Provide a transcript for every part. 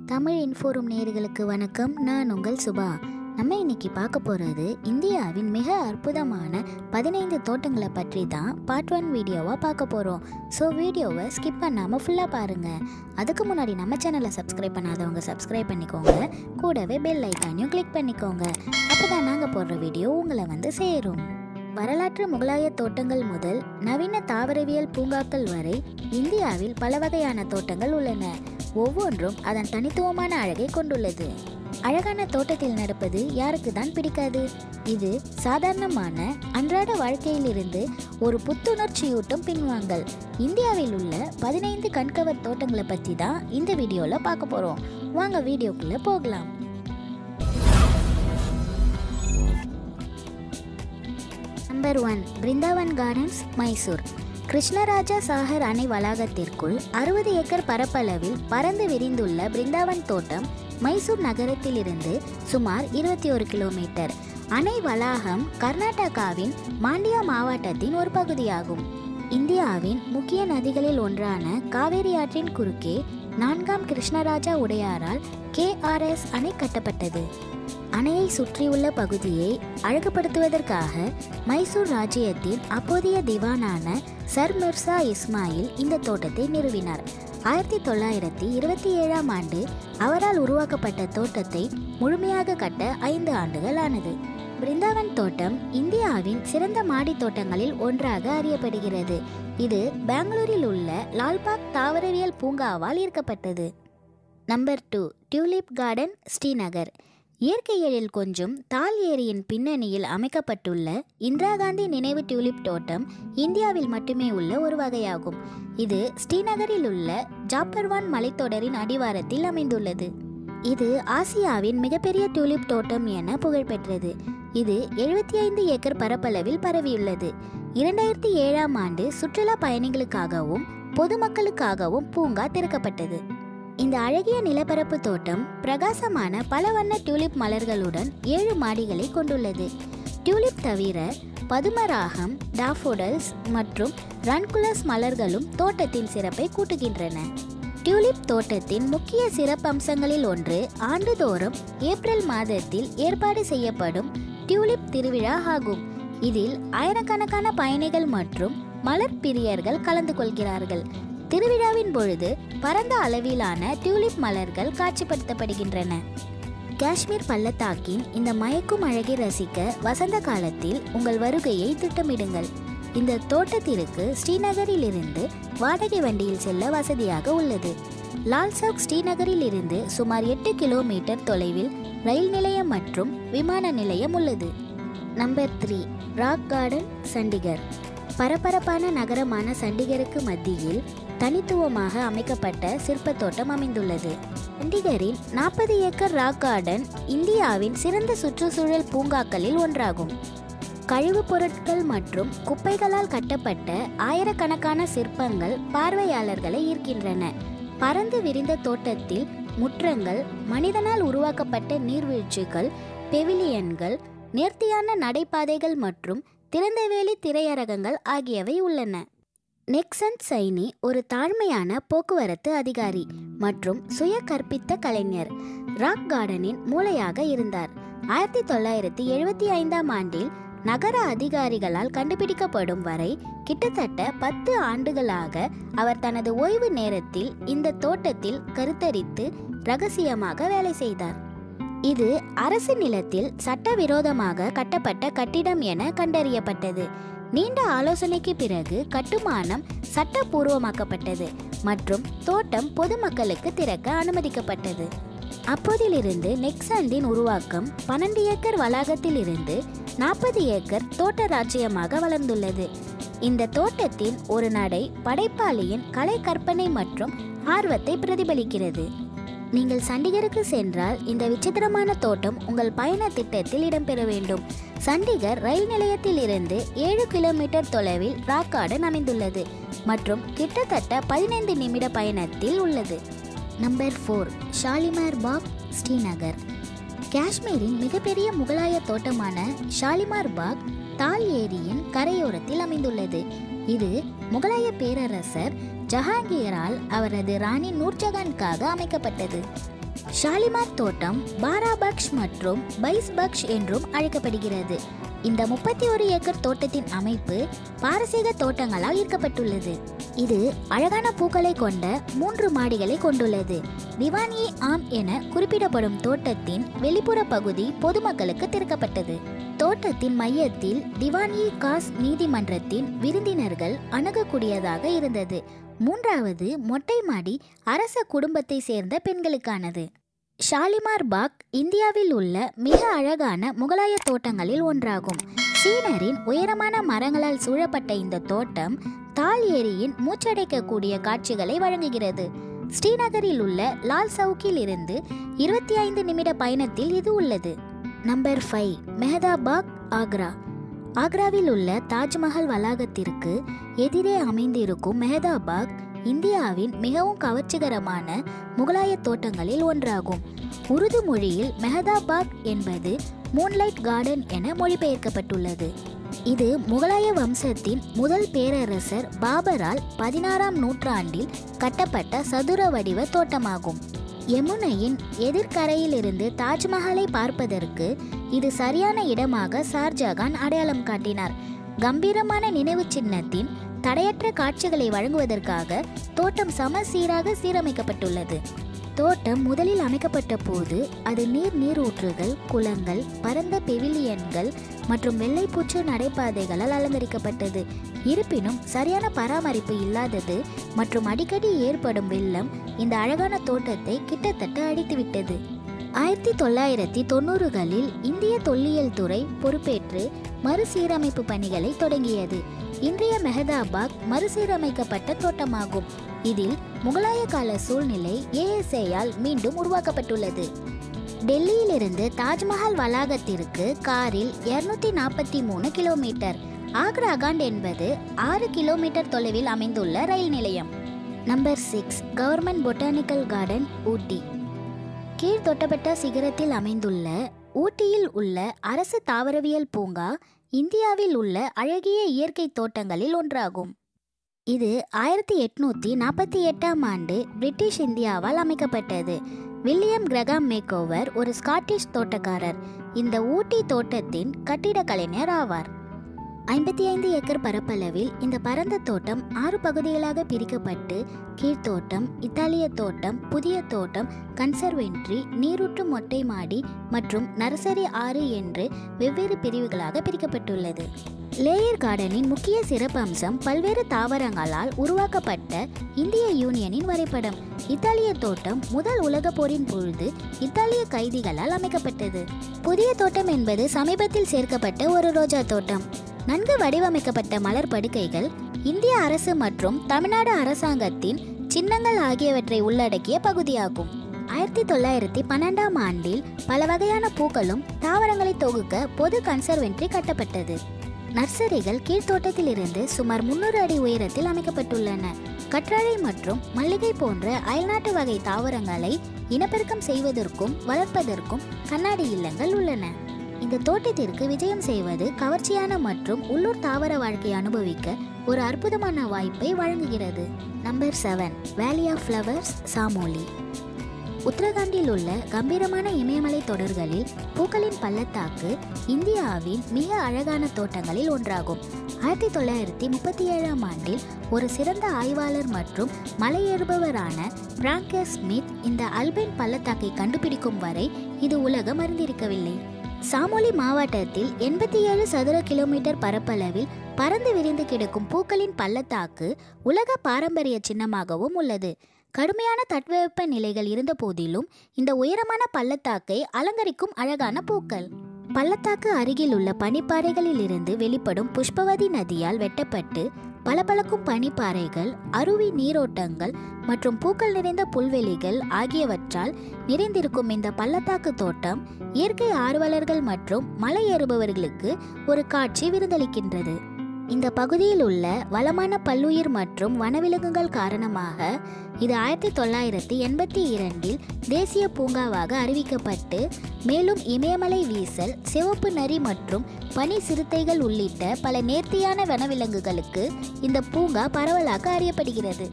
தமிழ் இன்ஃபோரும் நேயர்களுக்கு வணக்கம் நான் உங்கள் சுபா நம்ம இன்னைக்கு பார்க்க போகிறது இந்தியாவின் மிக அற்புதமான பதினைந்து தோட்டங்களை பற்றி தான் பார்ட் ஒன் வீடியோவாக பார்க்க போகிறோம் ஸோ வீடியோவை ஸ்கிப் பண்ணாமல் ஃபுல்லாக பாருங்கள் அதுக்கு முன்னாடி நம்ம சேனலை சப்ஸ்கிரைப் பண்ணாதவங்க சப்ஸ்கிரைப் பண்ணிக்கோங்க கூடவே பெல் ஐக்கானையும் கிளிக் பண்ணிக்கோங்க அப்போ தான் நாங்கள் போடுற வீடியோ உங்களை வந்து சேரும் வரலாற்று முகலாய தோட்டங்கள் முதல் நவீன தாவரவியல் பூங்காக்கள் வரை இந்தியாவில் பல வகையான தோட்டங்கள் உள்ளன ஒவ்வொன்றும் அதன் தனித்துவமான அழகை கொண்டுள்ளது அழகான தோட்டத்தில் நடப்பது யாருக்கு தான் பிடிக்காது இது சாதாரணமான அன்றாட வாழ்க்கையிலிருந்து ஒரு புத்துணர்ச்சியூட்டும் பின்வாங்கல் இந்தியாவில் உள்ள பதினைந்து கண்கவர் தோட்டங்களை பற்றி தான் இந்த வீடியோவில் பார்க்க போகிறோம் வாங்க வீடியோக்குள்ளே போகலாம் number one Brindavan gardens Mysore Krishnaraja Sagar அணை வளாகத்திற்குள் அறுபது ஏக்கர் பரப்பளவில் பறந்து விரிந்துள்ள பிருந்தாவன் தோட்டம் மைசூர் நகரத்திலிருந்து சுமார் இருபத்தி ஒரு கிலோமீட்டர் அணை வளாகம் கர்நாடகாவின் மாண்டியா மாவட்டத்தின் ஒரு பகுதியாகும் இந்தியாவின் முக்கிய நதிகளில் ஒன்றான காவேரி ஆற்றின் குறுக்கே நான்காம் கிருஷ்ணராஜா உடையாரால் கேஆர்எஸ் அணை கட்டப்பட்டது அணையை சுற்றியுள்ள பகுதியை அழகுபடுத்துவதற்காக மைசூர் ராஜ்யத்தின் அப்போதைய திவானான சர் மிர்சா இஸ்மாயில் இந்த தோட்டத்தை நிறுவினார் ஆயிரத்தி தொள்ளாயிரத்தி இருபத்தி ஏழாம் ஆண்டு அவரால் உருவாக்கப்பட்ட தோட்டத்தை முழுமையாக கட்ட ஐந்து ஆண்டுகள் ஆனது பிருந்தாவன் தோட்டம் இந்தியாவின் சிறந்த மாடி தோட்டங்களில் ஒன்றாக அறியப்படுகிறது இது பெங்களூரில் உள்ள லால்பாக் தாவரவியல் பூங்காவால் ஈர்க்கப்பட்டது number two tulip garden Srinagar இயற்கை எழில் கொஞ்சம் தால் ஏரியின் பின்னணியில் அமைக்கப்பட்டுள்ள இந்திரா காந்தி நினைவு டியூலிப் தோட்டம் இந்தியாவில் மட்டுமே உள்ள ஒரு வகையாகும் இது ஸ்ரீநகரில் உள்ள ஜாப்பர்வான் மலைத்தொடரின் அடிவாரத்தில் அமைந்துள்ளது இது ஆசியாவின் மிகப்பெரிய டியூலிப் தோட்டம் என புகழ்பெற்றது இது எழுபத்தி ஐந்து ஏக்கர் பரப்பளவில் பரவியுள்ளது இரண்டாயிரத்தி ஏழாம் ஆண்டு சுற்றுலா பயணிகளுக்காகவும் பொதுமக்களுக்காகவும் பூங்கா திறக்கப்பட்டது இந்த அழகிய நிலப்பரப்பு தோட்டம் பிரகாசமான பல வண்ண டியூலிப் மலர்களுடன் ஏழு மாடிகளை கொண்டுள்ளது டியூலிப் தவிர பதுமராகம் டாஃபோடல்ஸ் மற்றும் ரன்குலஸ் மலர்களும் தோட்டத்தின் சிறப்பை கூட்டுகின்றன டியூலிப் தோட்டத்தின் முக்கிய சிறப்பம்சங்களில் ஒன்று ஆண்டுதோறும் ஏப்ரல் மாதத்தில் ஏற்பாடு செய்யப்படும் டியூலிப் திருவிழா ஆகும் இதில் ஆயிரக்கணக்கான பயணிகள் மற்றும் மலர் பிரியர்கள் கலந்து கொள்கிறார்கள் திருவிழாவின் பொழுது பரந்த அளவிலான டியூலிப் மலர்கள் காட்சிப்படுத்தப்படுகின்றன காஷ்மீர் பள்ளத்தாக்கின் இந்த மயக்கும் அழகை ரசிக்க வசந்த காலத்தில் உங்கள் வருகையை திட்டமிடுங்கள் இந்த தோட்டத்திற்கு ஸ்ரீநகரில் இருந்து வாடகை வண்டியில் செல்ல வசதியாக உள்ளது லால் சவுக் ஸ்ரீநகரில் இருந்து சுமார் எட்டு கிலோமீட்டர் தொலைவில் ரயில் நிலையம் மற்றும் விமான நிலையம் உள்ளது number three rock garden Chandigarh பரபரப்பான நகரமான சண்டிகருக்கு மத்தியில் தனித்துவமாக அமைக்கப்பட்ட சிற்பத் தோட்டம் அமைந்துள்ளது சண்டிகரின் நாற்பது ஏக்கர் ராக் கார்டன் இந்தியாவின் சிறந்த சுற்றுச்சூழல் பூங்காக்களில் ஒன்றாகும் கழிவுப் பொருட்கள் மற்றும் குப்பைகளால் கட்டப்பட்ட ஆயிரக்கணக்கான சிற்பங்கள் பார்வையாளர்களை ஈர்க்கின்றன பறந்து விரிந்த தோட்டத்தில் முற்றங்கள் மனிதனால் உருவாக்கப்பட்ட நீர்வீழ்ச்சிகள் பெவிலியன்கள் நேர்த்தியான நடைபாதைகள் மற்றும் திறந்தவெளி திரையரங்கங்கள் ஆகியவை உள்ளன நெக்சன் சைனி ஒரு தாழ்மையான போக்குவரத்து அதிகாரி மற்றும் சுய கற்பித்த கலைஞர் ராக் கார்டனின் மூளையாக இருந்தார் ஆயிரத்தி தொள்ளாயிரத்தி எழுபத்தி ஐந்தாம் ஆண்டில் நகர அதிகாரிகளால் கண்டுபிடிக்கப்படும் வரை கிட்டத்தட்ட பத்து ஆண்டுகளாக அவர் தனது ஓய்வு நேரத்தில் இந்த தோட்டத்தில் கருத்தரித்து ரகசியமாக வேலை செய்தார் இது அரசு நிலத்தில் சட்டவிரோதமாக கட்டப்பட்ட கட்டிடம் என கண்டறியப்பட்டது நீண்ட ஆலோசனைக்கு பிறகு கட்டுமானம் சட்டபூர்வமாக்கப்பட்டது மற்றும் தோட்டம் பொதுமக்களுக்கு திறக்க அனுமதிக்கப்பட்டது அப்போதிலிருந்து நெக்சண்டின் உருவாக்கம் பன்னெண்டு ஏக்கர் வளாகத்தில் இருந்து நாற்பது ஏக்கர் தோட்ட ராஜ்யமாக வளர்ந்துள்ளது இந்த தோட்டத்தின் ஒரு நடை படைப்பாளியின் கலை கற்பனை மற்றும் ஆர்வத்தை பிரதிபலிக்கிறது நீங்கள் சண்டிகருக்கு சென்றால் இந்த விசித்திரமான தோட்டம் உங்கள் பயண திட்டத்தில் இடம்பெற வேண்டும் சண்டிகர் ரயில் நிலையத்தில் இருந்து ஏழு கிலோமீட்டர் தொலைவில் ராக் கார்டன் அமைந்துள்ளது மற்றும் கிட்டத்தட்ட பதினைந்து நிமிட பயணத்தில் உள்ளது நம்பர் ஃபோர் ஷாலிமார் பாக் ஸ்ரீநகர் காஷ்மீரின் மிகப்பெரிய முகலாய தோட்டமான ஷாலிமார் பாக் தால் ஏரியின் கரையோரத்தில் அமைந்துள்ளது இது முகலாய பேரரசர் ஜஹாங்கீரால் அவரது ராணி நூர்ஜஹானுக்காக அமைக்கப்பட்டது ஷாலிமார் தோட்டம் பாராபக்ஷ் மற்றும் பைஸ்பக்ஷ் என்றும் அழைக்கப்படுகிறது இந்த முப்பத்தி ஒரு ஏக்கர் தோட்டத்தின் அமைப்பு பாரசீக தோட்டங்களால் ஈர்க்கப்பட்டுள்ளது இது அழகான பூக்களை கொண்ட மூன்று மாடிகளை கொண்டுள்ளது திவானி ஆம் என குறிப்பிடப்படும் தோட்டத்தின் வெளிப்புற பகுதி பொதுமக்களுக்கு திறக்கப்பட்டது தோட்டத்தின் மையத்தில் திவானி காஸ் நீதிமன்றத்தின் விருந்தினர்கள் அணுகக்கூடியதாக இருந்தது மூன்றாவது மொட்டை மாடி அரச குடும்பத்தை சேர்ந்த பெண்களுக்கானது ஷாலிமார் பாக் இந்தியாவில் உள்ள மிக அழகான முகலாய தோட்டங்களில் ஒன்றாகும் சீனரின் உயரமான மரங்களால் சூழப்பட்ட இந்த தோட்டம் தால் ஏரியின் மூச்சடைக்கக்கூடிய காட்சிகளை வழங்குகிறது ஸ்ரீநகரில் உள்ள லால் சவுக்கில் இருந்து இருபத்தி ஐந்து நிமிட பயணத்தில் இது உள்ளது நம்பர் ஃபைவ் மெஹதாபாக் ஆக்ரா ஆக்ராவில் உள்ள தாஜ்மஹல் வளாகத்திற்கு எதிரே அமைந்திருக்கும் மெஹதாபாக் இந்தியாவின் மிகவும் கவர்ச்சிகரமான முகலாய தோட்டங்களில் ஒன்றாகும் உருது மொழியில் மெஹதாபாக் என்பது மூன்லைட் கார்டன் என மொழிபெயர்க்கப்பட்டுள்ளது இது முகலாய வம்சத்தின் முதல் பேரரசர் பாபரால் பதினாறாம் நூற்றாண்டில் கட்டப்பட்ட சதுர வடிவ தோட்டமாகும் யமுனையின் எதிர்கரையிலிருந்து தாஜ்மஹாலை பார்ப்பதற்கு இது சரியான இடமாக ஷார்ஜகான் அடையாளம் காட்டினார் கம்பீரமான நினைவு சின்னத்தின் தடையற்ற காட்சிகளை வழங்குவதற்காக தோட்டம் சமசீராக சீரமைக்கப்பட்டுள்ளது தோட்டம் முதலில் அமைக்கப்பட்ட போது அது நீர் நீரூற்றுகள் குளங்கள் பரந்த பெவிலியன்கள் மற்றும் வெள்ளைப்பூச்சு நடைபாதைகளால் அலங்கரிக்கப்பட்டது இருப்பினும் சரியான பராமரிப்பு இல்லாதது மற்றும் அடிக்கடி ஏற்படும் வெள்ளம் இந்த அழகான தோட்டத்தை கிட்டத்தட்ட அடித்துவிட்டது ஆயிரத்தி தொள்ளாயிரத்தி தொண்ணூறுகளில் இந்திய தொல்லியல் துறை பொறுப்பேற்று மறுசீரமைப்பு பணிகளை தொடங்கியது இன்றைய மெஹதாபாக் மறுசீரமைக்கப்பட்ட தோட்டமாகும் இதில் முகலாய கால சூழ்நிலை ஏஎஸ்ஏயால் மீண்டும் உருவாக்கப்பட்டுள்ளது டெல்லியிலிருந்து தாஜ்மஹால் வளாகத்திற்கு காரில் இருநூத்தி நாற்பத்தி மூணு கிலோமீட்டர் ஆக்ராகாண்ட் என்பது ஆறு கிலோமீட்டர் தொலைவில் அமைந்துள்ள ரயில் நிலையம் number six government botanical garden Ooty கீழ் தொட்டபெட்டா சிகரத்தில் அமைந்துள்ள ஊட்டியில் உள்ள அரசு தாவரவியல் பூங்கா இந்தியாவில் உள்ள அழகிய இயற்கை தோட்டங்களில் ஒன்றாகும் இது ஆயிரத்தி எட்நூத்தி நாற்பத்தி எட்டாம் ஆண்டு பிரிட்டிஷ் இந்தியாவால் அமைக்கப்பட்டது வில்லியம் கிரகாம் மேக்கோவர் ஒரு ஸ்காட்டிஷ் தோட்டக்காரர் இந்த ஊட்டி தோட்டத்தின் கட்டிடக் கலைஞர் ஆவார் ஐம்பத்தி ஐந்து ஏக்கர் பரப்பளவில் இந்த பரந்த தோட்டம் ஆறு பகுதிகளாக பிரிக்கப்பட்டு கீழ்த்தோட்டம் இத்தாலிய தோட்டம் புதிய தோட்டம் கன்சர்வென்ட்ரி நீரூற்று மொட்டை மாடி மற்றும் நர்சரி ஆறு என்று வெவ்வேறு பிரிவுகளாக பிரிக்கப்பட்டுள்ளது லேயர் கார்டனின் முக்கிய சிறப்பம்சம் பல்வேறு தாவரங்களால் உருவாக்கப்பட்ட இந்திய யூனியனின் வரைபடம் இத்தாலிய தோட்டம் முதல் உலகப் போரின் பொழுது இத்தாலிய கைதிகளால் அமைக்கப்பட்டது புதிய தோட்டம் என்பது சமீபத்தில் சேர்க்கப்பட்ட ஒரு ரோஜா தோட்டம் நன்கு வடிவமைக்கப்பட்ட மலர் படுக்கைகள் இந்திய அரசு மற்றும் தமிழ்நாடு அரசாங்கத்தின் சின்னங்கள் ஆகியவற்றை உள்ளடக்கிய பகுதியாகும் ஆயிரத்தி தொள்ளாயிரத்தி பன்னெண்டாம் ஆண்டில் பல வகையான பூக்களும் தாவரங்களை தொகுக்க பொது கன்சர்வென்ட்ரி கட்டப்பட்டது நர்சரிகள் கீழ்த்தோட்டத்திலிருந்து சுமார் முன்னூறு அடி உயரத்தில் அமைக்கப்பட்டுள்ளன கற்றாழை மற்றும் மல்லிகை போன்ற அயல்நாட்டு வகை தாவரங்களை இனப்பெருக்கம் செய்வதற்கும் வளர்ப்பதற்கும் கண்ணாடி இல்லங்கள் உள்ளன இந்த தோட்டத்திற்கு விஜயம் செய்வது கவர்ச்சியான மற்றும் உள்ளூர் தாவர வாழ்க்கையை அனுபவிக்க ஒரு அற்புதமான வாய்ப்பை வழங்குகிறது number seven valley of flowers Chamoli உத்தரகாண்டில் உள்ள கம்பீரமான இமயமலை தொடர்களில் பூக்களின் பள்ளத்தாக்கு இந்தியாவின் மிக அழகான தோட்டங்களில் ஒன்றாகும் ஆயிரத்தி தொள்ளாயிரத்தி முப்பத்தி ஏழாம் ஆண்டில் ஒரு சிறந்த ஆய்வாளர் மற்றும் மலையேறுபவரான பிராங்கஸ் ஸ்மித் இந்த அல்பைன் பள்ளத்தாக்கை கண்டுபிடிக்கும் வரை இது உலகம் அறிந்திருக்கவில்லை சாமோலி மாவட்டத்தில் எண்பத்தி ஏழு சதுர கிலோமீட்டர் பரப்பளவில் பறந்து விரிந்து கிடக்கும் பூக்களின் பள்ளத்தாக்கு உலக பாரம்பரிய சின்னமாகவும் உள்ளது கடுமையான தட்பவெப்ப நிலைகள் இருந்த போதிலும் இந்த உயரமான பள்ளத்தாக்கை அலங்கரிக்கும் அழகான பூக்கள் பள்ளத்தாக்கு அருகில் உள்ள பனிப்பாறைகளில் இருந்து வெளிப்படும் புஷ்பவதி நதியால் வெட்டப்பட்டு பளபளக்கும் பனிப்பாறைகள் அருவி நீரோட்டங்கள் மற்றும் பூக்கள் நிறைந்த புல்வெளிகள் ஆகியவற்றால் நிறைந்திருக்கும் இந்த பள்ளத்தாக்கு தோட்டம் இயற்கை ஆர்வலர்கள் மற்றும் மலை ஏறுபவர்களுக்கு ஒரு காட்சி விருந்தளிக்கின்றது இந்த பகுதியில் உள்ள வளமான பல்லுயிர் மற்றும் வனவிலங்குகள் காரணமாக இது ஆயிரத்தி தொள்ளாயிரத்தி எண்பத்தி இரண்டில் தேசிய பூங்காவாக அறிவிக்கப்பட்டு மேலும் இமயமலை வீசல் சிவப்பு நரி மற்றும் பனி சிறுத்தைகள் உள்ளிட்ட பல நேர்த்தியான வனவிலங்குகளுக்கு இந்த பூங்கா பரவலாக அறியப்படுகிறது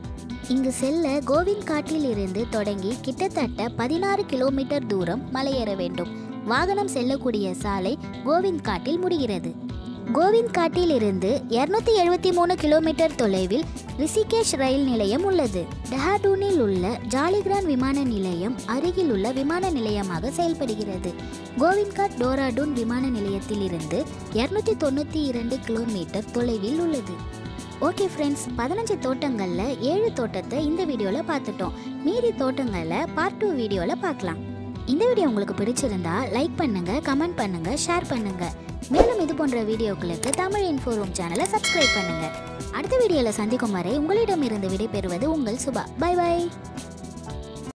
இங்கு செல்ல கோவிந்த் காட்டில் இருந்து தொடங்கி கிட்டத்தட்ட பதினாறு கிலோமீட்டர் தூரம் மலையேற வேண்டும் வாகனம் செல்லக்கூடிய சாலை கோவிந்த் காட்டில் முடிகிறது கோவிந்த் காட்டில் இருந்து இருநூத்தி எழுபத்தி மூணு கிலோமீட்டர் தொலைவில் ரிஷிகேஷ் ரயில் நிலையம் உள்ளது டெஹாடூனில் உள்ள ஜாலிகிரான் விமான நிலையம் அருகில் உள்ள விமான நிலையமாக செயல்படுகிறது கோவிந்த்காட் டோராடூன் விமான நிலையத்தில் இருந்து இருநூத்தி தொண்ணூற்றி இரண்டு கிலோமீட்டர் தொலைவில் உள்ளது ஓகே ஃப்ரெண்ட்ஸ் பதினஞ்சு தோட்டங்களில் ஏழு தோட்டத்தை இந்த வீடியோவில் பார்த்துட்டோம் மீதி தோட்டங்களை பார்ட் டூ வீடியோவில் பார்க்கலாம் இந்த வீடியோ உங்களுக்கு பிடிச்சிருந்தா லைக் பண்ணுங்க கமெண்ட் பண்ணுங்க ஷேர் பண்ணுங்க மேலும் இது போன்ற வீடியோக்களுக்கு தமிழ் இன்ஃபோரூம் சேனலை சப்ஸ்கிரைப் பண்ணுங்க அடுத்த வீடியோவில் சந்திக்கும் வரை உங்களிடமிருந்து விடைபெறுவது உங்கள் சுபா பை பை